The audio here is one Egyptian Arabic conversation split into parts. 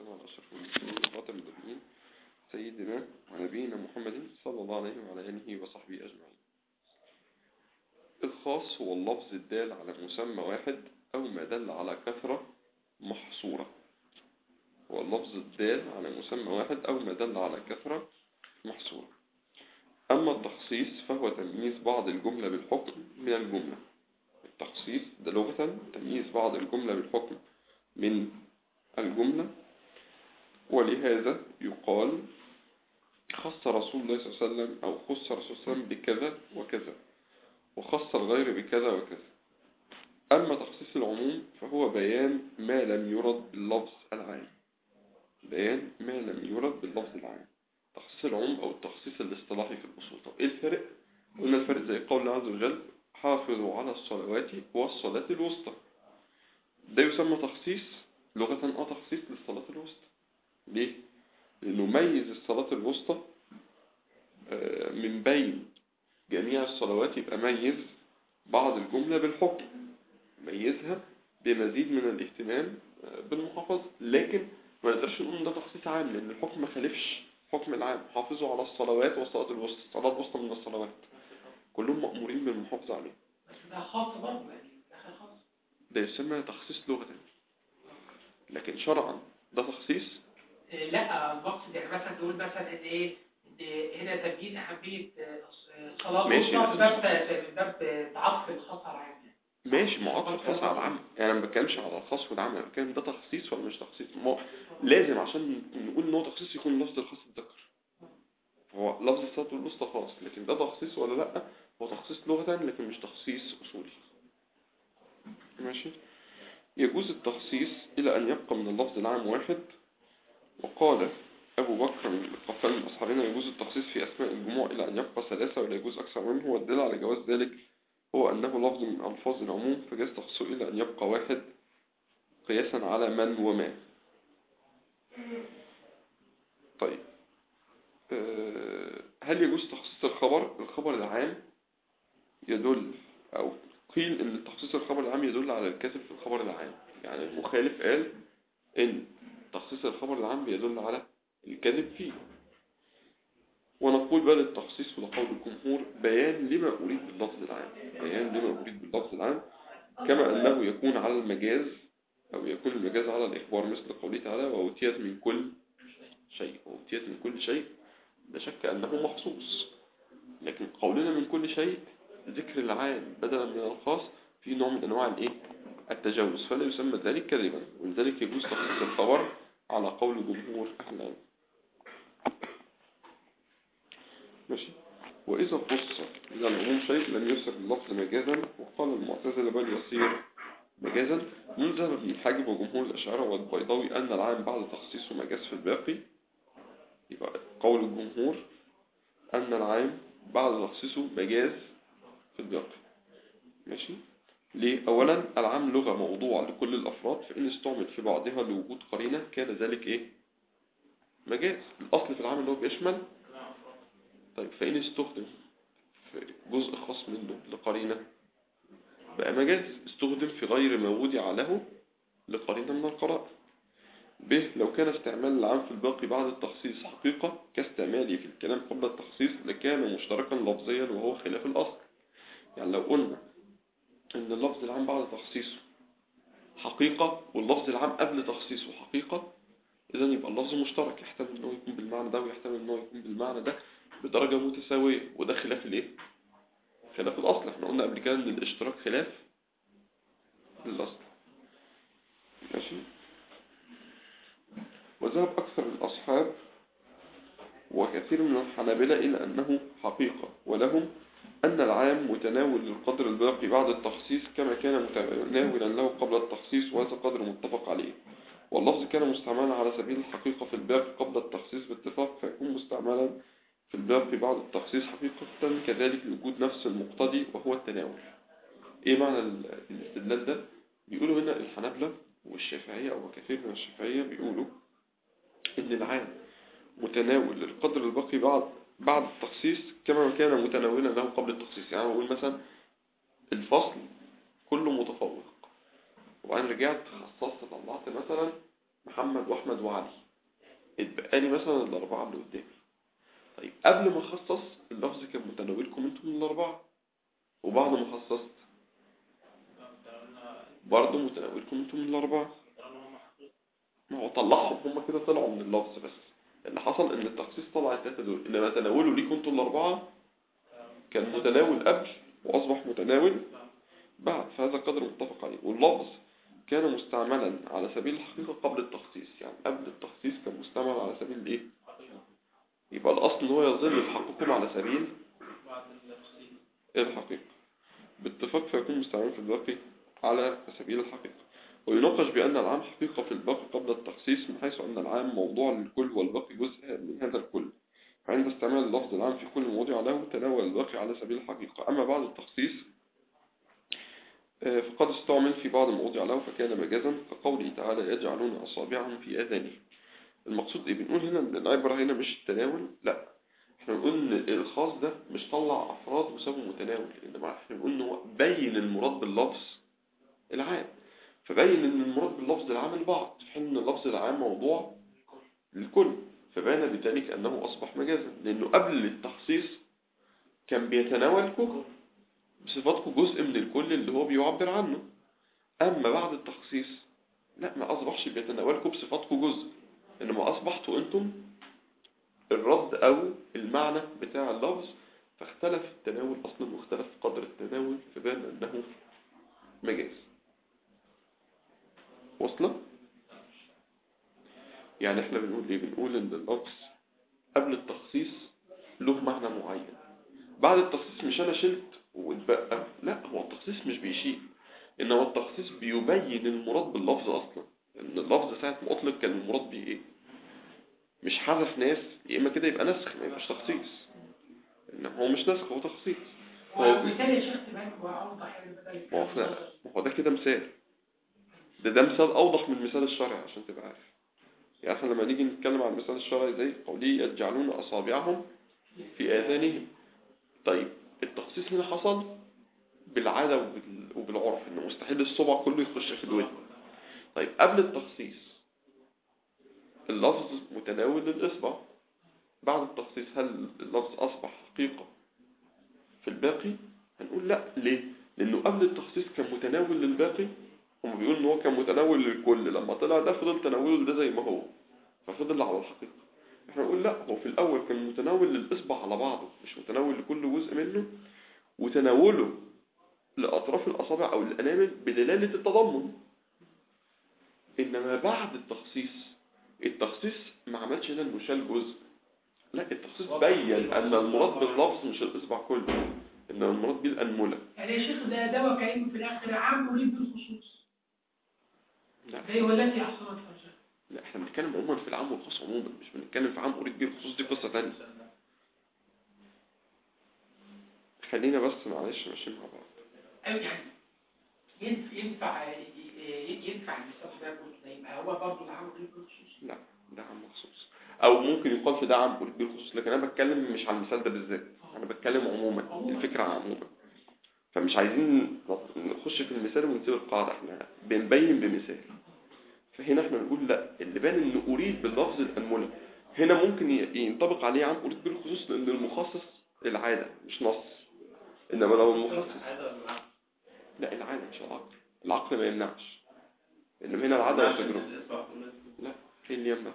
والسلام على أشرف المرسلين وخاتم النبيين سيدنا ونبينا محمد صلى الله عليه وعلى آله وصحبه أجمعين الخاص هو اللفظ الدال على مسمى واحد أو ما دل على كثرة محصورة هو اللفظ الدال على مسمى واحد أو ما دل على كثرة محصورة أما التخصيص فهو تمييز بعض الجملة بالحكم من الجملة التخصيص ده لغة تمييز بعض الجملة بالحكم من الجملة ولهذا يقال خص رسول الله صلى الله عليه وسلم أو خص رسول الله صلى الله عليه وسلم بكذا وكذا وخص الغير بكذا وكذا أما تخصيص العموم فهو بيان ما لم يرد باللفظ العام بيان ما لم يرد باللفظ العام تخصيص العموم أو التخصيص الاصطلاحي في الأصول طب إيه الفرق؟ قلنا الفرق زي قول الله عز وجل حافظوا على الصلوات والصلاة الوسطى ده يسمى تخصيص لغة اه تخصيص للصلاة الوسطى ليه؟ لأنه ميز الصلاة الوسطى من بين جميع الصلوات يبقى ميز بعض الجملة بالحكم ميزها بمزيد من الاهتمام بالمحافظة لكن ما نقدرش نقول ده تخصيص عام لأن الحكم ما خالفش حكم العام حافظوا على الصلوات والصلاة الوسطى الصلاة الوسطى من الصلوات كلهم مأمورين بالمحافظة عليه بس ده خاص برضه يعني دخل خاص ده يسمى تخصيص لغة لكن شرعا ده تخصيص إيه لا المقصد يعني مثلا تقول مثلا ان ايه إن هنا تبيين اهميه صلاه ماشي، الوسطى بس- باب باب تعاطف الخاص على العام يعني. ماشي معاطف الخاص على العام يعني انا ما بتكلمش على الخاص والعام انا بتكلم ده تخصيص ولا مش تخصيص ما هو لازم عشان نقول ان هو تخصيص يكون لفظ الخاص اتذكر هو لفظ الصلاة والوسطى خاص لكن ده تخصيص ولا لا هو تخصيص لغة لكن مش تخصيص اصولي ماشي يجوز التخصيص الى ان يبقى من اللفظ العام واحد وقال أبو بكر من القفال من أصحابنا يجوز التخصيص في أسماء الجموع إلى أن يبقى ثلاثة ولا يجوز أكثر منه والدليل على جواز ذلك هو أنه لفظ من ألفاظ العموم فجاز تخصيصه إلى أن يبقى واحد قياسا على من وما طيب أه، هل يجوز تخصيص الخبر الخبر العام يدل أو قيل أن تخصيص الخبر العام يدل على الكاتب في الخبر العام يعني المخالف قال أن تخصيص الخبر العام بيدل على الكذب فيه ونقول بل التخصيص ولقول الجمهور بيان لما أريد باللفظ العام بيان لما أريد باللفظ العام كما أنه يكون على المجاز أو يكون المجاز على الإخبار مثل قوله تعالى وأوتيت من كل شيء وأوتيت من كل شيء لا شك أنه مخصوص لكن قولنا من كل شيء ذكر العام بدلا من الخاص في نوع من أنواع الإيه؟ التجاوز فلا يسمى ذلك كذبا ولذلك يجوز تخصيص الخبر على قول جمهور أهل العلم ماشي وإذا قص إلى العموم شيء لم يفسر اللفظ مجازا وقال المعتزلة بل يصير مجازا يلزم ابن الحاجب وجمهور الأشاعرة والبيضاوي أن العام بعد تخصيصه مجاز في الباقي يبقى قول الجمهور أن العام بعد تخصيصه مجاز في الباقي ماشي ليه؟ أولا العام لغة موضوع لكل الأفراد فإن استعمل في بعضها لوجود قرينة كان ذلك إيه؟ مجاز الأصل في العام اللي هو بيشمل طيب فإن استخدم في جزء خاص منه لقرينة بقى مجاز استخدم في غير ما وضع له لقرينة من القرائن ب لو كان استعمال العام في الباقي بعد التخصيص حقيقة كاستعماله في الكلام قبل التخصيص لكان مشتركا لفظيا وهو خلاف الأصل يعني لو قلنا ان اللفظ العام بعد تخصيصه حقيقة واللفظ العام قبل تخصيصه حقيقة اذا يبقى اللفظ مشترك يحتمل انه يكون بالمعنى ده ويحتمل انه يكون بالمعنى ده بدرجة متساوية وده خلاف الايه خلاف الاصل احنا قلنا قبل كده ان الاشتراك خلاف للاصل ماشي وذهب اكثر الاصحاب وكثير من الحنابلة الى انه حقيقة ولهم أن العام متناول للقدر الباقي بعد التخصيص كما كان متناولا له قبل التخصيص وهذا قدر متفق عليه واللفظ كان مستعملا على سبيل الحقيقة في الباقي قبل التخصيص باتفاق فيكون مستعملا في الباقي بعد التخصيص حقيقة كذلك لوجود نفس المقتضي وهو التناول ايه معنى ال- الاستدلال ده بيقولوا هنا الحنابلة والشافعية او كثير من الشافعية بيقولوا ان العام متناول للقدر الباقي بعد بعد التخصيص كما كان متناولا له قبل التخصيص يعني بقول مثلا الفصل كله متفوق وبعدين رجعت خصصت طلعت مثلا محمد واحمد وعلي اتبقى لي مثلا الاربعه اللي قدامي طيب قبل ما اخصص اللفظ كان متناولكم انتم من الاربعه وبعد ما خصصت برضه متناولكم انتم من الاربعه ما هو طلعهم هم كده طلعوا من اللفظ بس اللي حصل ان التخصيص طلع التلاته دول انما تناوله ليكم انتم الاربعه كان متناول قبل واصبح متناول بعد فهذا قدر متفق عليه واللفظ كان مستعملا على سبيل الحقيقة قبل التخصيص يعني قبل التخصيص كان مستعمل على سبيل الايه يبقى الاصل هو يظل في حقكم على سبيل الحقيقة باتفاق فيكون مستعمل في الباقي على سبيل الحقيقة ويناقش بأن العام حقيقة في الباقي قبل التخصيص من حيث أن العام موضوع للكل والباقي جزء من هذا الكل فعند استعمال اللفظ العام في كل موضع له تناول الباقي على سبيل الحقيقة أما بعد التخصيص آه، فقد استعمل في بعض المواضع له فكان مجازا كقوله تعالى يجعلون أصابعهم في آذانهم المقصود إيه بنقول هنا إن العبرة هنا مش التناول لا احنا بنقول إن الخاص ده مش طلع أفراد وسابه متناول إنما احنا بنقول إن هو بين المراد باللفظ العام فبين إن المراد باللفظ العام البعض في حين إن اللفظ العام موضوع للكل فبان بذلك أنه أصبح مجازا لأنه قبل التخصيص كان بيتناولكم بصفاتكم جزء من الكل اللي هو بيعبر عنه أما بعد التخصيص لا ما أصبحش بيتناولكم بصفاتكم جزء إنما أصبحتوا أنتم الرد أو المعنى بتاع اللفظ فاختلف التناول أصلا واختلف قدر التناول فبان أنه مجاز وصلة؟ يعني احنا بنقول ايه بنقول ان اللفظ قبل التخصيص له معنى معين بعد التخصيص مش انا شلت واتبقى لا هو التخصيص مش بيشيل انما التخصيص بيبين المراد باللفظ اصلا ان اللفظ ساعة ما اطلق كان المراد بيه ايه مش حذف ناس يا اما كده يبقى نسخ ما يبقاش تخصيص انما هو مش نسخ هو تخصيص هو ومثال يا شيخ تبان هو أوضح يعني بدل ما هو فعلا- ما هو ده كده مثال ده ده مثال اوضح من المثال الشرعي عشان تبقى عارف يعني احنا لما نيجي نتكلم عن المثال الشرعي زي قوله يجعلون اصابعهم في اذانهم طيب التخصيص هنا حصل بالعادة وبال- وبالعرف انه مستحيل الصبع كله يخش في الودن طيب قبل التخصيص اللفظ متناول للإصبع بعد التخصيص هل اللفظ أصبح حقيقة في الباقي هنقول لا ليه لأنه قبل التخصيص كان متناول للباقي هم بيقولوا ان هو كان متناول للكل لما طلع ده فضل تناوله ده زي ما هو ففضل على الحقيقة احنا نقول لا هو في الأول كان متناول للإصبع على بعضه مش متناول لكل جزء منه وتناوله لأطراف الأصابع أو الأنامل بدلالة التضمن إنما بعد التخصيص التخصيص ما عملش هنا إنه شال جزء لا التخصيص بين أن المراد باللفظ مش الإصبع كله إنما المراد بيه الأنملة يعني يا شيخ ده دواء كأنه في الآخر عام مريد بالخصوص لا زي والتي أحصنت فرجها لا احنا بنتكلم عموما في العام والخاص عموما مش بنتكلم في عام أريد بيه الخصوص دي قصة تانية خلينا بس معلش ماشيين مع بعض أيوة يعني ينف- ينفع ي- ينفع المثال ده كله يبقى هو برضه العام مريد بالخصوص لا ده عام مخصوص او ممكن يقال في ده عام أريد بيه الخصوص لكن انا بتكلم مش عن المثال ده بالذات انا بتكلم عموما الفكرة عموما فمش عايزين نخش في المثال ونسيب القاعدة احنا بنبين بمثال فهنا احنا بنقول لا اللي بان ان اريد باللفظ الانملة هنا ممكن ي- ينطبق عليه عام اريد بالخصوص لان المخصص العادة مش نص انما لو المخصص لا العادة مش العقل العقل ما يمنعش انما هنا العادة والتجربة لا ايه اللي يمنع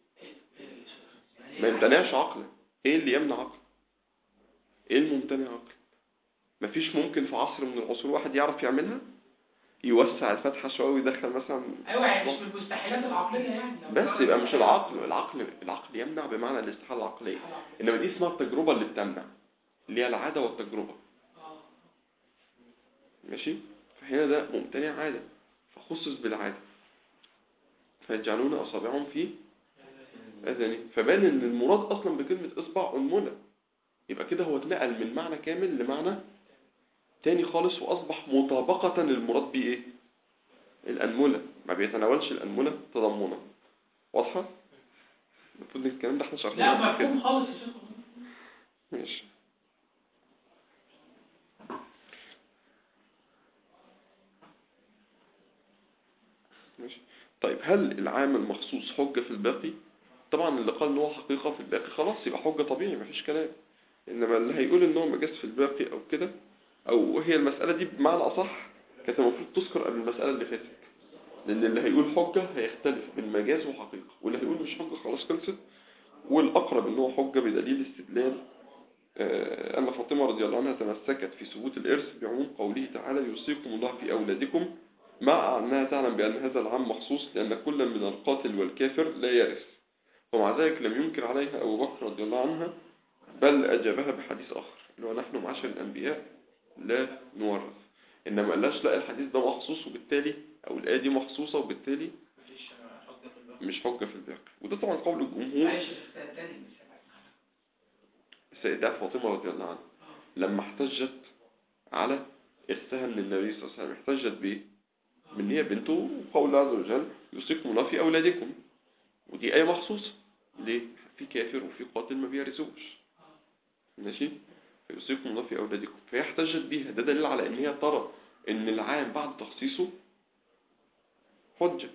ما يمتنعش عقلا ايه اللي يمنع عقل ايه الممتنع عقل مفيش ممكن في عصر من العصور واحد يعرف يعملها يوسع الفتحة شوية ويدخل مثلا أيوة يعني مش من المستحيلات العقلية يعني لو بس كان- يبقى مش العقل العقل العقل يمنع بمعنى الاستحالة العقلية انما دي اسمها التجربة اللي بتمنع اللي هي العادة والتجربة آه. ماشي فهنا ده ممتنع عادة فخصص بالعادة فيجعلون أصابعهم في أذاني فبان ان المراد أصلا بكلمة إصبع أنملة يبقى كده هو اتنقل من معنى كامل لمعنى تاني خالص وأصبح مطابقة للمراد بيه إيه؟ الأنملة ما بيتناولش الأنملة تضمنا واضحة؟ المفروض إن الكلام ده احنا لا شرحناه قبل كده مفهوم خالص يا شيخ ماشي ماشي طيب هل العام المخصوص حجة في الباقي طبعا اللي قال ان هو حقيقة في الباقي خلاص يبقى حجة طبيعي مفيش كلام انما اللي هيقول ان هو مجاز في الباقي او كده او هي المسألة دي بمعنى اصح كانت المفروض تذكر قبل المسألة اللي فاتت لان اللي هيقول حجة هيختلف بين مجاز وحقيقة واللي هيقول مش حجة خلاص خلصت والاقرب ان هو حجة بدليل استدلال آه، أن فاطمة رضي الله عنها تمسكت في ثبوت الإرث بعموم قوله تعالى يوصيكم الله في أولادكم مع أنها تعلم بأن هذا العام مخصوص لأن كل من القاتل والكافر لا يرث ومع ذلك لم ينكر عليها أبو بكر رضي الله عنها بل أجابها بحديث آخر اللي هو نحن معاشر الأنبياء لا نورث إنما قالش لا الحديث ده مخصوص وبالتالي أو الآية دي مخصوصة وبالتالي مفيش حجة في الباقي مش حجة في الباقي وده طبعا قول الجمهور معلش الثاني مش السيدة فاطمة رضي الله عنها لما احتجت على إرثها من النبي صلى الله عليه وسلم احتجت بإيه؟ من هي بنته وقول الله عز وجل يوصيكم الله في أولادكم ودي آية مخصوصة ليه؟ في كافر وفي قاتل ما بيرثوش ماشي؟ فيوصيكم الله في أولادكم فهي احتجت بيها ده دليل على إن هي ترى إن العام بعد تخصيصه حجة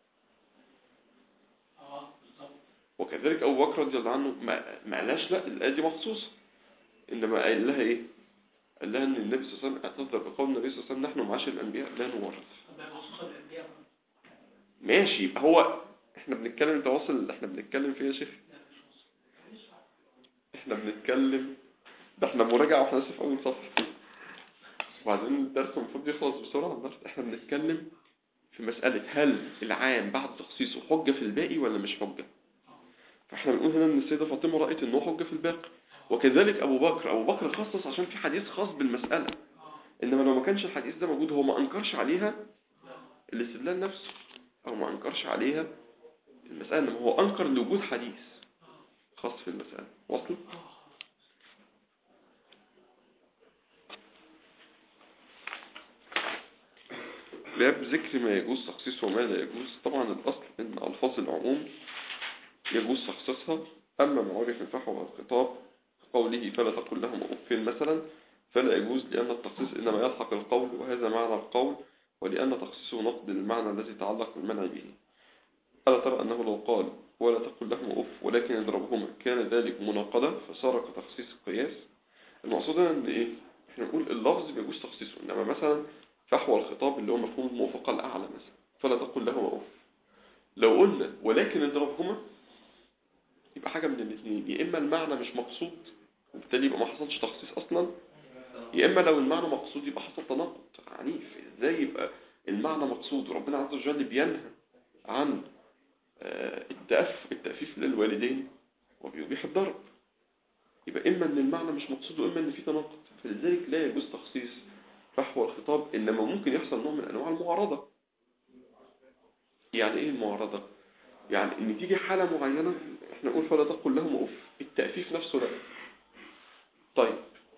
اه بالظبط وكذلك أبو بكر رضي الله عنه ما ما قالهاش لا الآية دي مخصوصة إنما قال لها إيه؟ قال لها إن النبي صلى الله عليه وسلم اعتذر بقول النبي صلى الله عليه وسلم نحن معاشر الأنبياء لا نورث طب ما خصوصا الانبياء ماشي يبقى هو إحنا بنتكلم أنت واصل إحنا بنتكلم في إيه يا شيخ؟ لا مش خصوصا معلش إحنا بنتكلم ده إحنا مراجعة وإحنا لسه في أول صفحة وبعدين الدرس المفروض يخلص بسرعة الدرس إحنا بنتكلم في مسألة هل العام بعد تخصيصه حجة في الباقي ولا مش حجة؟ فاحنا بنقول هنا ان السيدة فاطمة رأت انه حجة في الباقي وكذلك ابو بكر ابو بكر خصص عشان في حديث خاص بالمسألة انما لو ما كانش الحديث ده موجود هو ما انكرش عليها الاستدلال نفسه او ما انكرش عليها المسألة انما هو انكر لوجود حديث خاص في المسألة وصل باب ذكر ما يجوز تخصيصه وما لا يجوز طبعا الاصل ان الفاظ العموم يجوز تخصيصها أما ما عرف فحوى الخطاب قوله فلا تقل لهم أف مثلا فلا يجوز لأن التخصيص إنما يلحق القول وهذا معنى القول ولأن تخصيصه نقد للمعنى الذي تعلق بالمنع به ألا ترى أنه لو قال ولا تقل لهم أف ولكن يضربهما كان ذلك مناقضة فصار كتخصيص القياس المقصود هنا إن إيه؟ إحنا نقول اللفظ بيجوز تخصيصه إنما مثلا فحوى الخطاب اللي هو مفهوم الموافقة الأعلى مثلا فلا تقل لهما أف لو قلنا ولكن اضربهما يبقى حاجة من الاثنين يا إما المعنى مش مقصود وبالتالي يبقى ما حصلش تخصيص أصلا يا إما لو المعنى مقصود يبقى حصل تناقض عنيف إزاي يبقى المعنى مقصود وربنا عز وجل بينهى عن آه، التأف التأفيف للوالدين وبيبيح الضرب يبقى إما إن المعنى مش مقصود وإما إن في تناقض فلذلك لا يجوز تخصيص فحوى الخطاب إنما ممكن يحصل نوع من أنواع المعارضة يعني إيه المعارضة؟ يعني إن تيجي حالة معينة إحنا نقول فلا تقل لهم أف التأفيف نفسه لا طيب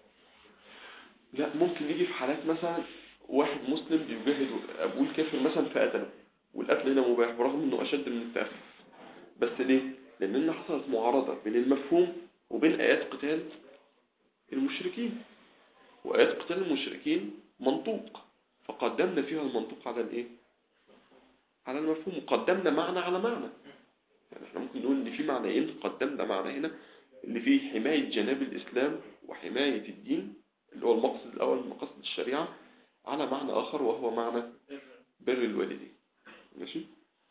لا ممكن يجي في حالات مثلا واحد مسلم بيجاهد أبوه الكافر مثلا فقتله والقتل هنا مباح برغم إنه أشد من التأفيف بس ليه؟ لأن هنا حصلت معارضة بين المفهوم وبين آيات قتال المشركين وآيات قتال المشركين منطوق فقدمنا فيها المنطوق على الإيه؟ على المفهوم وقدمنا معنى على معنى يعني احنا ممكن نقول ان في معنيين قدمنا معنى هنا اللي فيه حماية جناب الإسلام وحماية الدين اللي هو المقصد الأول من مقاصد الشريعة على معنى آخر وهو معنى بر الوالدين ماشي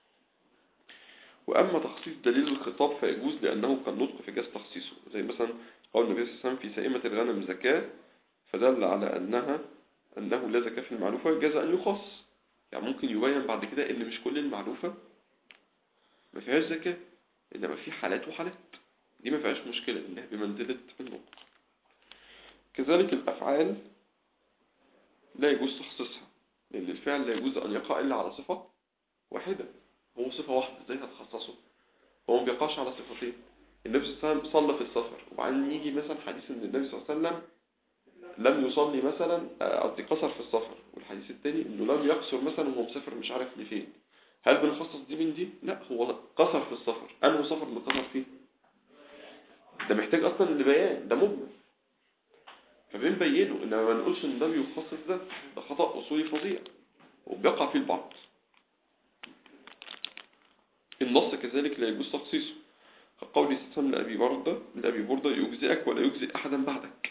وأما تخصيص دليل الخطاب فيجوز لأنه كالنطق في جاز تخصيصه زي مثلا قول النبي صلى الله عليه وسلم في سائمة الغنم زكاة فدل على أنها أنه لا زكاة في المعلوفة يجاز أن يخص يعني ممكن يبين بعد كده ان مش كل المعلوفة ما فيهاش زكاة انما في حالات وحالات دي ما فيهاش مشكلة انها بمنزلة النطق كذلك الافعال لا يجوز تخصيصها لان الفعل لا يجوز ان يقع الا على صفة واحدة هو صفة واحدة ازاي هتخصصه هو ما بيقعش على صفتين النبي صلى الله عليه وسلم صلى في السفر وبعدين يجي مثلا حديث ان النبي صلى الله عليه وسلم لم يصلي مثلا قصدي قصر في السفر والحديث الثاني انه لم يقصر مثلا وهو مسافر مش عارف لفين هل بنخصص دي من دي لا هو قصر في السفر انه سفر اللي قصر فيه ده محتاج اصلا لبيان ده مجمل فبنبينه انما ما نقولش ان ده بيخصص ده ده خطأ اصولي فظيع وبيقع فيه البعض النص كذلك لا يجوز تخصيصه كقول استسلام لأبي بردة لأبي بردة يجزئك ولا يجزئ أحدا بعدك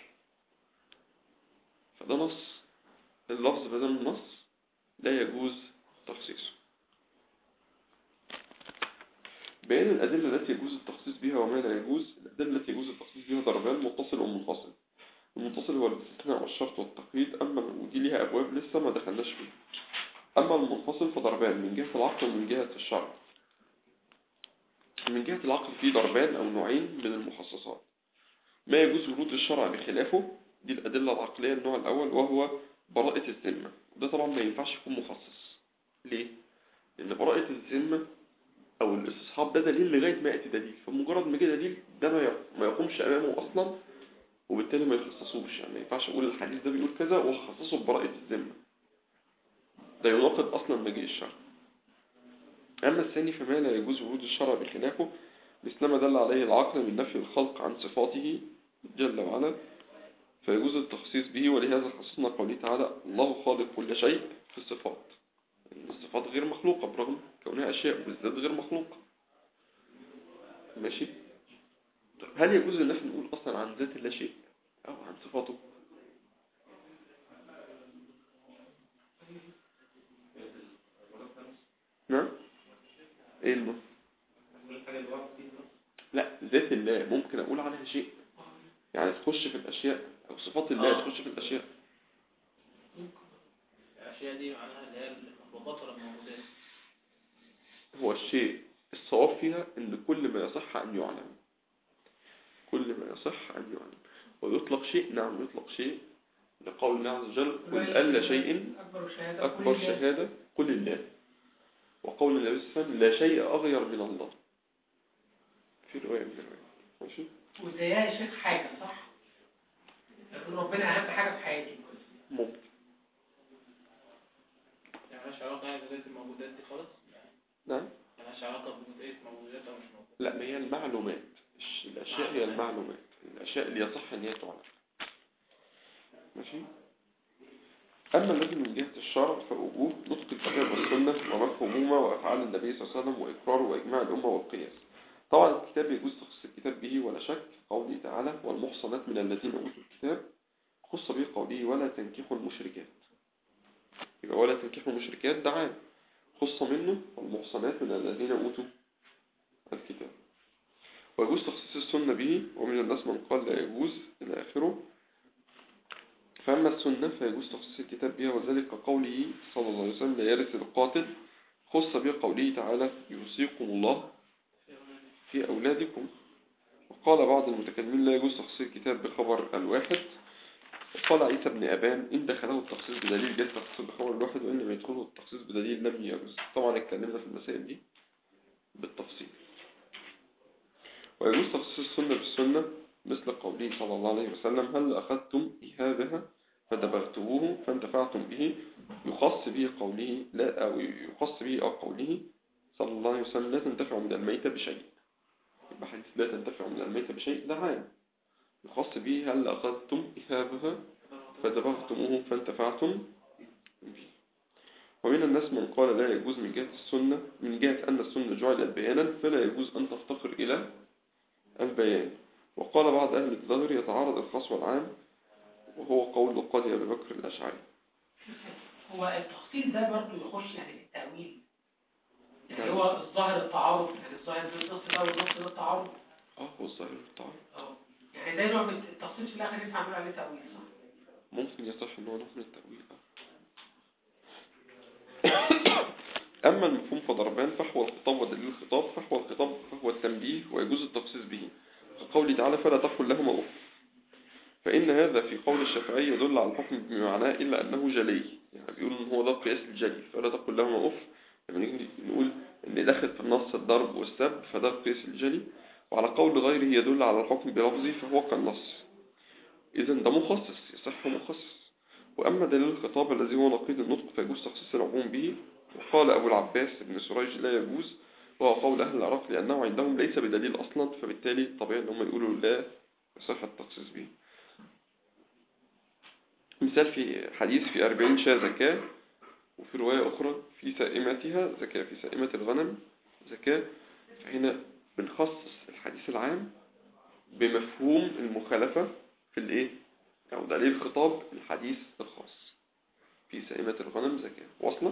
فده نص اللفظ بدل النص لا يجوز تخصيصه بيان الأدلة التي يجوز التخصيص بها وما لا يجوز الأدلة التي يجوز التخصيص بها ضربان متصل ومنفصل المتصل هو الاستثناء والشرط والتقييد أما ودي ليها أبواب لسه ما دخلناش فيها أما المنفصل فضربان من جهة العقل ومن جهة الشرع من جهة العقل في ضربان أو نوعين من المخصصات ما يجوز ورود الشرع بخلافه دي الأدلة العقلية النوع الأول وهو براءة الذمة ده طبعا ما ينفعش يكون مخصص ليه؟ لأن براءة الذمة أو الاستصحاب ده دليل لغاية ما يأتي دليل فمجرد ما جه دليل ده ما يق- ما يقومش أمامه أصلا وبالتالي ما يخصصوش يعني ما ينفعش أقول الحديث ده بيقول كذا وأخصصه ببراءة الذمة ده يناقض أصلا مجيء الشرع أما الثاني فما لا يجوز ورود الشرع بخلافه مثل ما دل عليه العقل من نفي الخلق عن صفاته جل وعلا فيجوز التخصيص به ولهذا خصصنا قوله تعالى الله خالق كل شيء في الصفات يعني الصفات غير مخلوقة برغم كونها أشياء بالذات غير مخلوقة ماشي طب هل يجوز ان احنا نقول اصلا عن ذات الله شيء او عن صفاته نعم ايه النص لا ذات الله ممكن اقول عنها شيء يعني تخش في الاشياء او صفات الله آه. تخش في الاشياء الأشياء دي معناها اللي هي المخلوقات ولا الموجودات؟ هو الشيء الصواب فيها ان كل ما يصح ان يعلم كل ما يصح ان يعلم ويطلق شيء نعم يطلق شيء لقول الله عز وجل قل ألا شيء أكبر شهادة أكبر كل شهادة قل الله وقول النبي صلى الله عليه وسلم لا شيء أغير من الله في رواية من الرواية ماشي وزيها يا شيخ حاجة صح؟ يقول ربنا أهم حاجة في حياتي ممكن يعني مالهاش علاقة يعني بجزئية الموجودات دي خالص؟ نعم مالهاش علاقة بجزئية موجودات أو مش موجودات؟ لا ما هي المعلومات الش- الأشياء هي المعلومات الأشياء اللي يصح أن هي تعلم ماشي أما الذي من جهة الشرع فوجوب نطق الكتاب والسنة ومفهومهما وأفعال النبي صلى الله عليه وسلم وإقراره وإجماع الأمة والقياس طبعا الكتاب يجوز تخصيص الكتاب به ولا شك قوله تعالى والمحصنات من الذين أوتوا الكتاب خص به قوله ولا تنكحوا المشركات يبقى ولا تنكحوا المشركات ده عام خص منه والمحصنات من الذين أوتوا الكتاب ويجوز تخصيص السنة به ومن الناس من قال لا يجوز إلى آخره فأما السنة فيجوز تخصيص الكتاب بها وذلك كقوله صلى الله عليه وسلم لا يرث القاتل خص به قوله تعالى يوصيكم الله في أولادكم وقال بعض المتكلمين لا يجوز تخصيص الكتاب بخبر الواحد وقال عيسى بن أبان إن دخله التخصيص بدليل جاز تخصيص بخبر الواحد وإن لم يدخله التخصيص بدليل لم يجوز طبعا اتكلمنا في المسائل دي بالتفصيل ويجوز تخصيص السنة بالسنة مثل قوله صلى الله عليه وسلم هل أخذتم إهابها فدبغتموه فانتفعتم به يخص به قوله لا أو يخص به أو قوله صلى الله عليه وسلم لا تنتفع من الميت بشيء يبقى حديث لا تنتفع من الميت بشيء ده عام يخص به هل أخذتم إهابها فدبغتموه فانتفعتم به ومن الناس من قال لا يجوز من جهة السنة من جهة أن السنة جعلت بيانا فلا يجوز أن تفتقر إلى البيان وقال بعض أهل الظاهر يتعارض الخاص والعام وهو قول القاضي أبي بكر الأشعري هو التخصيص ده برضه يخش يعني في التأويل يعني نعم. هو الظاهر التعارض يعني الظاهر ده النص ده والنص ده التعارض اه هو الظاهر التعارض اه يعني ده نوع من التخصيص في الآخر ينفع نقول عليه تأويل صح؟ ممكن يصح ان هو نوع من التأويل آه. أما المفهوم فضربان فهو الخطاب ودليل الخطاب فهو الخطاب فهو التنبيه ويجوز التخصيص به كقوله تعالى فلا تقل لهما أف فإن هذا في قول الشافعي يدل على الحكم بمعناه إلا أنه جلي يعني بيقول إن هو ده قياس الجلي فلا تقل لهما أف لما نيجي نقول إن داخل في النص الضرب والسب فده القياس الجلي وعلى قول غيره يدل على الحكم بلفظه فهو كالنص إذا ده مخصص يصح مخصص وأما دليل الخطاب الذي هو نقيض النطق فيجوز تخصيص العموم به وقال أبو العباس بن سريج لا يجوز وهو قول أهل العراق لأنه عندهم ليس بدليل أصلا فبالتالي طبيعي أن هم يقولوا لا يصح التخصيص به مثال في حديث في أربعين شاة زكاة وفي رواية أخرى في سائمتها زكاة في سائمة الغنم زكاة فهنا بنخصص الحديث العام بمفهوم المخالفة في الايه او دليل خطاب الحديث الخاص في سائمة الغنم زكاة واصلة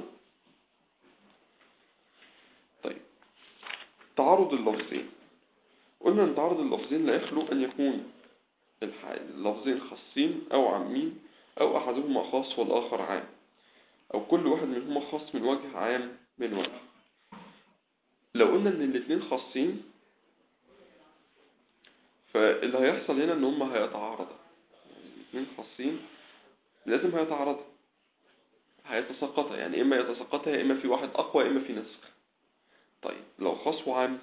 طيب تعارض اللفظين قلنا ان تعارض اللفظين لا يخلو ان يكون الح- اللفظين خاصين او عامين او احدهما خاص والاخر عام او كل واحد منهما خاص من وجه عام من وجه لو قلنا ان الاثنين خاصين فاللي هيحصل هنا ان هما هيتعارضوا يعني الاثنين خاصين لازم هيتعارضوا هيتساقطا يعني اما يتساقطا يا اما في واحد اقوى يا اما في نسخ طيب لو خاص وعام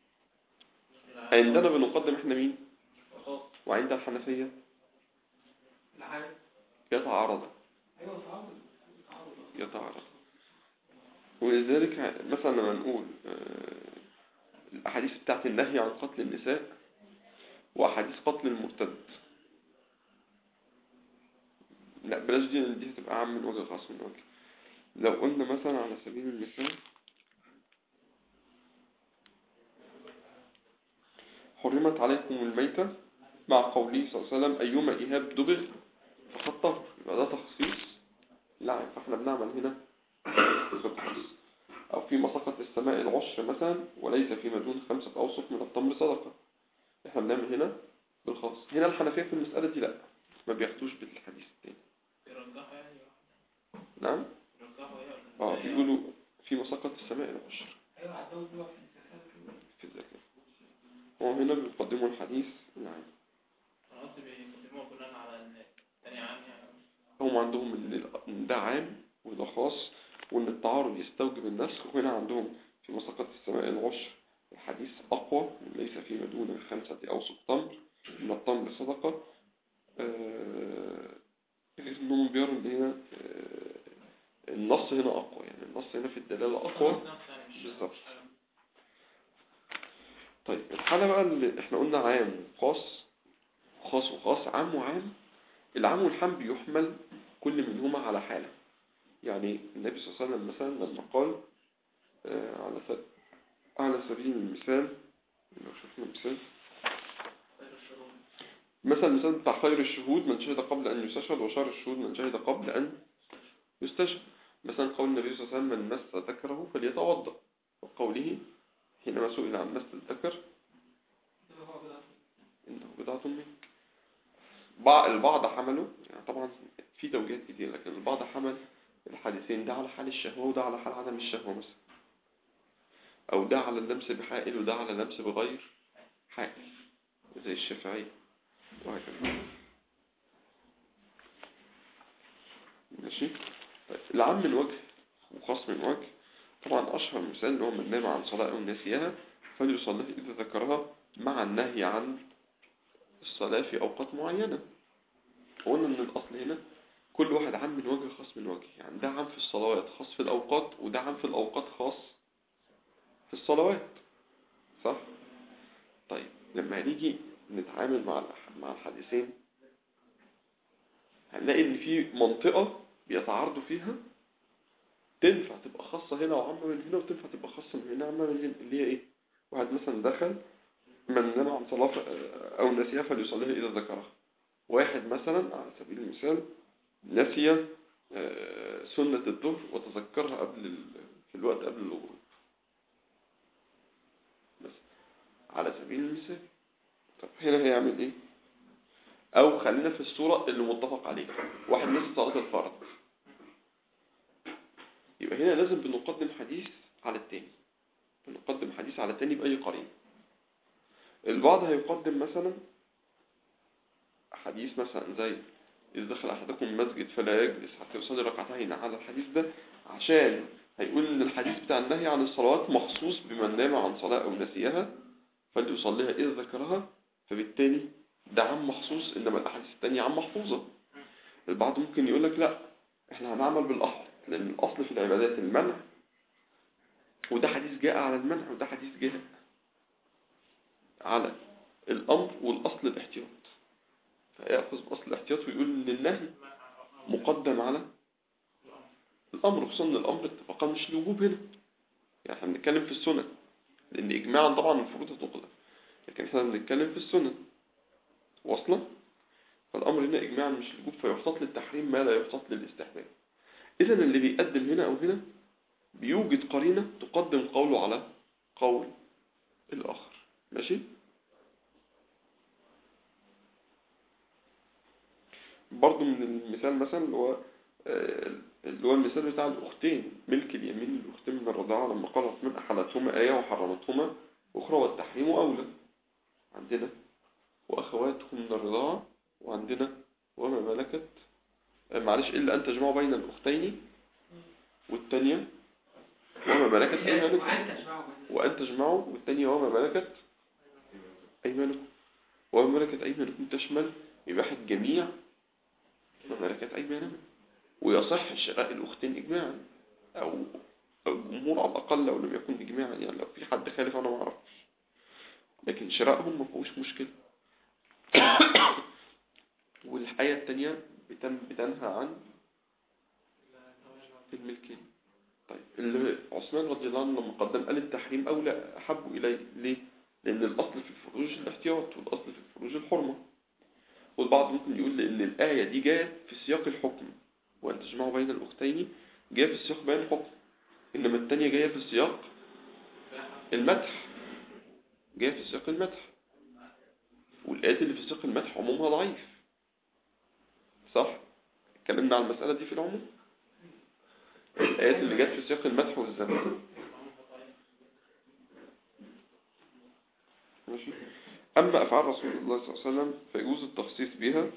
عندنا بنقدم احنا مين خاص وعند الحنفية العام يتعارض ايوه تعارض تعارض يتعارض ولذلك ع- مثلا لما نقول آه، الأحاديث بتاعت النهي عن قتل النساء وأحاديث قتل المرتد لا بلاش دي لأن دي هتبقى عام من وجه خاص من وجه لو قلنا مثلا على سبيل المثال حرمت عليكم الميتة مع قوله صلى الله عليه وسلم أيما إيهاب دبغ فقد طهر يبقى ده تخصيص لا فاحنا بنعمل هنا بالخص أو في مسقط السماء العشر مثلا وليس فيما دون خمسة أوسط من التمر صدقة احنا بنعمل هنا بالخاص هنا الحنفية في المسألة دي لا ما بياخدوش بالحديث التاني يرجحها يعني نعم يرجحها يعني اه بيقولوا في مسقط السماء العشر ايوه عندهم دول في الزكاة في الزكاة هو هنا بيقدموا الحديث نعم انا قصدي بيقدموها بناء على ان تاني عام يعني هم عندهم ان ال- إن ده عام وده خاص وان التعارض يستوجب النسخ وهنا عندهم في مساقط السماء العشر الحديث أقوى ليس فيما دون خمسة أوسق تمر من التمر صدقة آه، غير انهم بيروا ان هنا آه، النص هنا أقوى يعني النص هنا في الدلالة أقوى بالظبط. طيب الحالة بقى اللي احنا قلنا عام وخاص خاص وخاص عام وعام العام والحام بيحمل كل منهما على حالة يعني النبي صلى الله عليه وسلم مثلا لما قال آه، على س- على سبيل المثال لو شفنا مثال مثلا المثال بتاع خير الشهود من شهد قبل أن يستشهد وشر الشهود من شهد قبل أن يستشهد مثلا قول النبي صلى الله عليه وسلم من مس ذكره فليتوضأ وقوله حينما سئل عن مس الذكر إنه بضعة منك بع- البعض حمله يعني طبعا في توجيهات كتير لكن البعض حمل الحديثين ده على حال الشهوة وده على حال عدم الشهوة مثلا أو ده على اللمس بحائل وده على اللمس بغير حائل زي الشافعية وهكذا ماشي طيب العام من وجه وخاص من وجه طبعا أشهر مثال اللي هو من نام عن صلاة أو ناسيها فليصلي إذا ذكرها مع النهي عن الصلاة في أوقات معينة قلنا إن الأصل هنا كل واحد عام من وجه خاص من وجه يعني ده عام في الصلوات خاص في الأوقات وده عام في الأوقات خاص في الصلوات صح؟ طيب لما نيجي نتعامل مع الح- مع الحديثين هنلاقي إن في منطقة بيتعارضوا فيها تنفع تبقى خاصة هنا وعامة من هنا وتنفع تبقى خاصة من هنا وعامة من هنا اللي هي إيه؟ واحد مثلا دخل من نام عن صلاة ف- أو نسيها فليصليها إذا ذكرها واحد مثلا على سبيل المثال نسي آه، سنة الظهر وتذكرها قبل ال... في الوقت قبل الغروب بس على سبيل المثال طب هنا هيعمل ايه او خلينا في الصورة اللي متفق عليها واحد نسي صلاة الفرض يبقى هنا لازم بنقدم حديث على التاني بنقدم حديث على التاني بأي قرين البعض هيقدم مثلا حديث مثلا زي إذا دخل أحدكم المسجد فلا يجلس حتى يصلي ركعتين على الحديث ده عشان هيقول إن الحديث بتاع النهي عن الصلوات مخصوص بمن نام عن صلاة أو نسيها فليصليها إذا ذكرها فبالتالي ده عام مخصوص إنما الأحاديث التانية عام محفوظة البعض ممكن يقول لك لا إحنا هنعمل بالأصل لأن الأصل في العبادات المنع وده حديث جاء على المنع وده حديث جاء على الأمر والأصل الاحتياط فيأخذ بأصل الاحتياط ويقول إن النهي مقدم على الأمر خصوصا إن الأمر اتفاقا مش الوجوب هنا يعني احنا بنتكلم في السنن لأن إجماعا طبعا الفروض هتقلب لكن احنا بنتكلم في السنن واصلة فالأمر هنا إجماعا مش الوجوب فيحتاط للتحريم ما لا يحتاط للاستحباب إذا اللي بيقدم هنا أو هنا بيوجد قرينة تقدم قوله على قول الآخر ماشي برضو من المثال مثلا اللي هو آه، اللي هو المثال بتاع الأختين ملك اليمين للأختين من الرضاعة لما قالت من أحلتهما آية وحرمتهما أخرى والتحريم أولى عندنا وأخواتهم من الرضاعة وعندنا وما ملكت آه، معلش إلا أن تجمعوا بين الأختين والتانية وما ملكت أيمانكم وأنت تجمعوا بين- وأن تجمعوا والتانية وما ملكت أيمانكم وما ملكت أيمانكم تشمل إباحة جميع ما ملكت أيمانكم ويصح شراء الأختين إجماعا أو أو الجمهور على الأقل لو لم يكن إجماعا يعني لو في حد خالف أنا ما أعرفش لكن شرائهم ما فيهوش مشكلة والحياة التانية بتن بتنهى عن الملكين طيب اللي عثمان رضي الله عنه لما قدم قال التحريم أولى أحب إليه ليه؟ لأن الأصل في الفروج الاحتياط والأصل في الفروج الحرمة والبعض ممكن يقول لأن الآية دي جاءت في سياق الحكم وأن تجمعوا بين الأختين جاء في سياق بيان الحكم إنما التانية جاية في سياق المدح جاية في سياق المدح والآيات اللي في سياق المدح عمومها ضعيف صح؟ اتكلمنا عن المسألة دي في العموم الآيات اللي جت في سياق المدح والذم ماشي أما أفعال رسول الله صلى الله عليه وسلم فيجوز التخصيص بها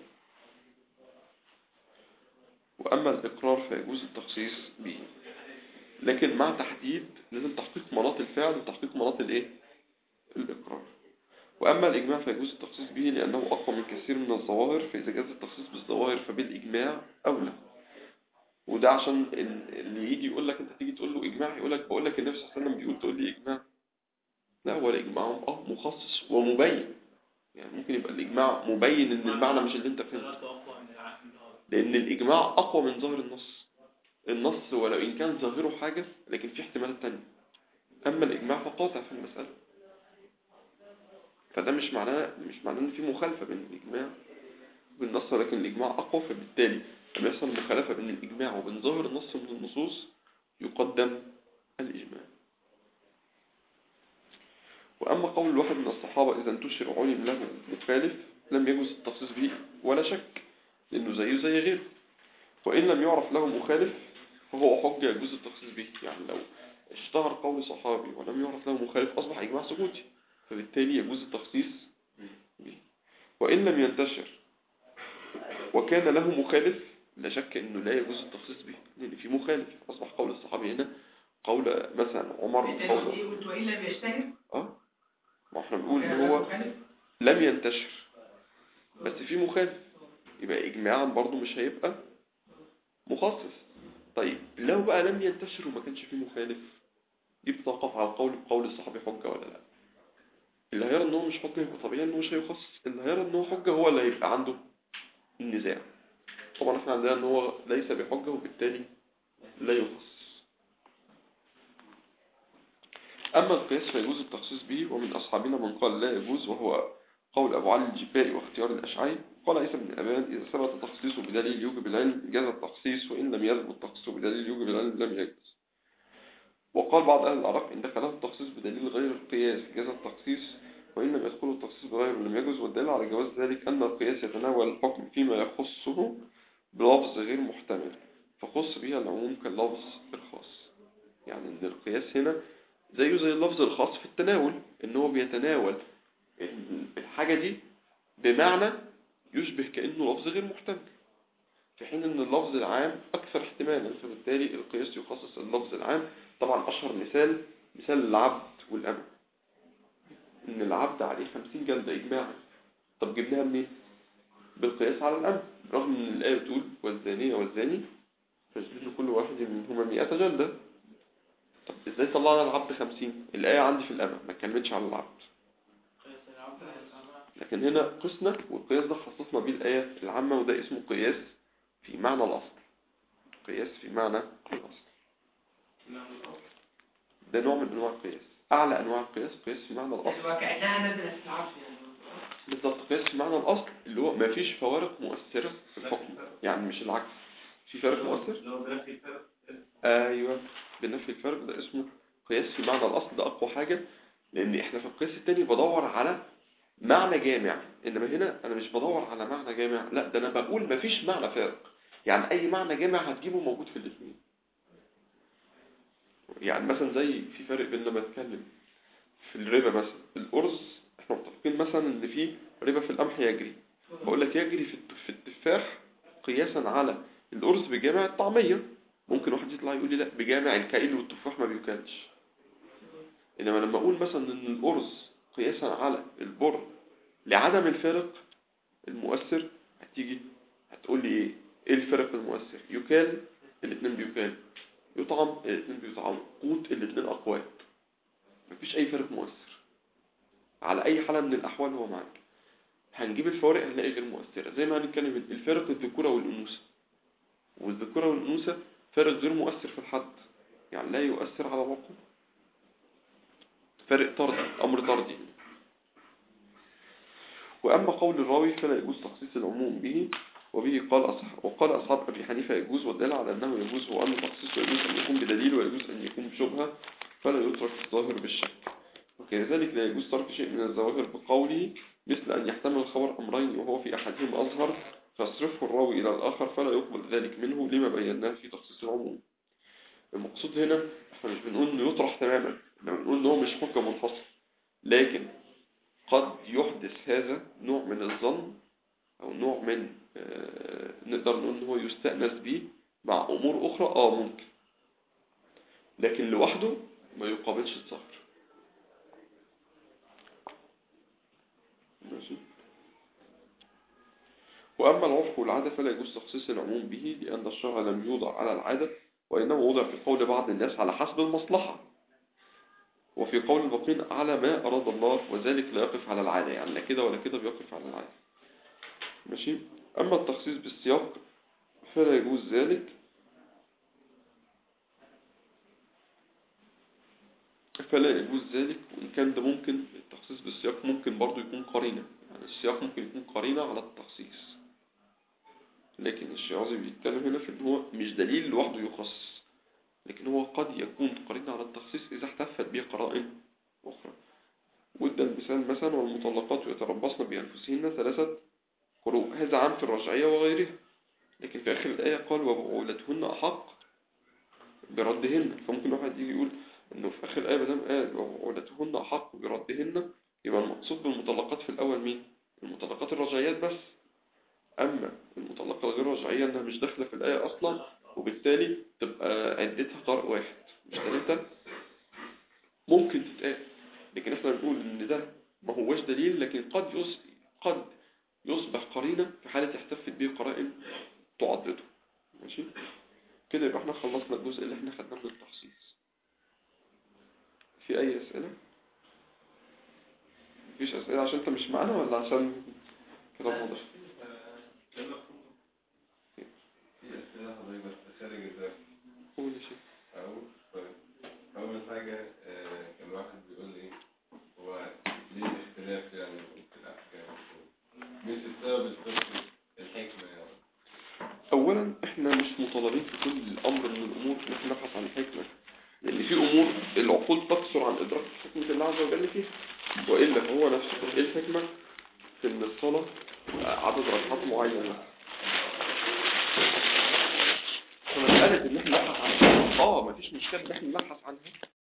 وأما الإقرار فيجوز التخصيص به لكن مع تحديد لازم تحقيق مناط الفعل وتحقيق مناط الإيه؟ الإقرار وأما الإجماع فيجوز التخصيص به لأنه أقوى من كثير من الظواهر فإذا جاز التخصيص بالظواهر فبالإجماع أولى وده عشان ال- اللي يجي يقول لك انت تيجي تقول له اجماع يقول لك بقول لك النبي صلى الله عليه وسلم بيقول تقول لي اجماع لا هو الاجماع اه مخصص ومبين يعني ممكن يبقى الاجماع مبين ان المعنى مش اللي انت فهمته صلاته أقوى من الع- من الأرض. لان الاجماع اقوى من ظاهر النص النص ولو ان كان ظاهره حاجة لكن في احتمالات تانية اما الاجماع فقاطع في المسألة فده مش معناه مش معناه ان في مخالفة بين الاجماع بالنص لكن الإجماع أقوى فبالتالي لما يحصل مخالفة بين الإجماع وبين ظاهر النص من النصوص يقدم الإجماع وأما قول الواحد من الصحابة إذا انتشر علم له مخالف لم يجوز التخصيص به ولا شك لأنه زيه زي غيره وإن لم يعرف له مخالف فهو حجة يجوز التخصيص به يعني لو اشتهر قول صحابي ولم يعرف له مخالف أصبح إجماع سكوتي فبالتالي يجوز التخصيص به وإن لم ينتشر وكان له مخالف لا شك انه لا يجوز التخصيص به لان في مخالف اصبح قول الصحابي هنا قول مثلا عمر بالتالي قول دي قلت وإن لم يشتهر اه ما احنا بنقول ان كان هو مخالف. لم ينتشر بس في مخالف يبقى اجماعا برضو مش هيبقى مخصص طيب لو بقى لم ينتشر وما كانش فيه مخالف دي بتوقف على القول بقول الصحابي حجة ولا لا اللي هيرى ان هو مش حجة يبقى طبيعي انه مش هيخصص اللي هيرى ان هو حجة هو اللي هيبقى عنده النزاع طبعا احنا عندنا ان هو ليس بحجة وبالتالي لا يخصص أما القياس فيجوز التخصيص به ومن أصحابنا من قال لا يجوز وهو قول أبو علي الجفائي واختيار الأشعري قال عيسى بن أبان إذا ثبت تخصيصه بدليل يوجب العلم جاز التخصيص وإن لم يثبت تخصيصه بدليل يوجب العلم لم يجوز وقال بعض أهل العراق إن دخله التخصيص بدليل غير القياس جاز التخصيص وإن لم يدخله التخصيص بغيره لم يجوز والدليل على جواز ذلك أن القياس يتناول الحكم فيما يخصه بلفظ غير محتمل فخص بها العموم كاللفظ الخاص يعني إن القياس هنا زيه زي اللفظ الخاص في التناول إن هو بيتناول ال- الحاجة دي بمعنى يشبه كأنه لفظ غير محتمل في حين ان اللفظ العام اكثر احتمالا فبالتالي القياس يخصص اللفظ العام طبعا اشهر مثال مثال العبد والأمة ان العبد عليه خمسين جلدة اجماعا طب جبناها منين بالقياس على الأمة رغم ان الآية بتقول والزانية والزاني فاجلدوا كل واحد منهما مئة جلدة طب ازاي طلعنا العبد خمسين الآية عندي في الأمة ما كلمتش على العبد قياس العبد على الأمة. لكن هنا قسنا والقياس ده خصصنا بيه الآية العامة وده اسمه قياس في معنى الأصل قياس في معنى الأصل ده نوع من أنواع القياس أعلى أنواع القياس قياس في معنى الأصل تبقى كأنها نزلت في العرش يعني بالضبط قياس في معنى الأصل اللي هو ما فيش فوارق مؤثرة في الحكم يعني مش العكس في فارق مؤثر لو بنفي الفرق ايوه بنفي الفرق ده اسمه قياس في معنى الاصل ده اقوى حاجة لان احنا في القياس التاني بدور على معنى جامع انما هنا انا مش بدور على معنى جامع لا ده انا بقول مفيش معنى فارق يعني اي معنى جامع هتجيبه موجود في الاثنين يعني مثلا زي في فرق بين لما اتكلم في الربا مثلا الارز احنا متفقين مثلا ان في ربا في القمح يجري بقول لك يجري في الت- في التفاح قياسا على الأرز بجامع الطعمية ممكن واحد يطلع يقول لي لا بجامع الكائن والتفاح ما بيوكلش إنما لما أقول مثلا إن الأرز قياسا على البر لعدم الفرق المؤثر هتيجي هتقول لي إيه إيه الفرق المؤثر يكال الاثنين بيكال يطعم الاثنين بيطعموا قوت الاثنين أقوات مفيش أي فرق مؤثر على أي حالة من الأحوال هو معاك هنجيب الفوارق هنلاقي غير مؤثرة زي ما هنتكلم الفرق الذكورة والأنوثة والذكورة والأنوثة فرق غير مؤثر في الحد يعني لا يؤثر على العقل فرق طردي أمر طردي وأما قول الراوي فلا يجوز تخصيص العموم به وبه قال أصح وقال أصحاب أبي حنيفة يجوز والدليل على أنه يجوز هو أن التخصيص يجوز أن يكون بدليل ويجوز أن يكون بشبهة فلا يترك الظاهر بالشك وكذلك لا يجوز ترك شيء من الظواهر بقوله مثل أن يحتمل الخبر أمرين وهو في أحدهما أظهر فيصرفه الراوي إلى الآخر فلا يقبل ذلك منه لما بيناه في تخصيص العموم المقصود هنا احنا مش بنقول انه يطرح تماما احنا بنقول ان هو مش حكم منفصل لكن قد يحدث هذا نوع من الظن او نوع من آه نقدر نقول ان هو يستأنس به مع امور اخرى اه ممكن لكن لوحده ما يقابلش الظهر ماشي وأما العرف والعادة فلا يجوز تخصيص العموم به لأن الشرع لم يوضع على العادة وإنما وضع في قول بعض الناس على حسب المصلحة وفي قول الباقين على ما أراد الله وذلك لا يقف على العادة يعني لا كده ولا كده بيقف على العادة ماشي أما التخصيص بالسياق فلا يجوز ذلك فلا يجوز ذلك وإن كان ده ممكن التخصيص بالسياق ممكن برضو يكون قرينة يعني السياق ممكن يكون قرينة على التخصيص لكن الشيرازي بيتكلم هنا في ان هو مش دليل لوحده يخصص لكن هو قد يكون قرينة على التخصيص إذا احتفت به قرائن أخرى وده المثال مثلا والمطلقات يتربصن بأنفسهن ثلاثة قروء هذا عام في الرجعية وغيرها لكن في آخر الآية قال وبعولتهن أحق بردهن فممكن واحد يجي يقول انه في اخر الايه بدل قال وعولتهن احق بردهن يبقى المقصود بالمطلقات في الاول مين المطلقات الرجعيات بس اما المطلقه الغير رجعيه انها مش داخله في الايه اصلا وبالتالي تبقى عدتها طارق واحد مش ثلاثه ممكن تتقال لكن احنا بنقول ان ده ما هوش دليل لكن قد يص... قد يصبح قرينه في حاله احتفت به قرائن تعضده ماشي كده يبقى احنا خلصنا الجزء اللي احنا خدناه من التخصيص في أي أسئلة؟ مفيش أسئلة عشان أنت مش معانا ولا عشان كده واضح؟ في أسئلة حضرتك بس خارج الدرس قول يا شيخ أقول طيب أول حاجة آه، كان واحد بيقول لي هو ليه الاختلاف يعني في الأحكام مش السبب الفقهي الحكمة يعني أولا إحنا مش مطالبين في كل أمر من الأمور إن إحنا نبحث عن الحكمة لأن في أمور العقول تقصر عن إدراك حكمة الله عز وجل فيها وإلا هو نفسه إيه الحكمة في إن الصلاة عدد ركعات معينة فمسألة إن إحنا نبحث عن آه مفيش مشكلة إن إحنا نبحث عنها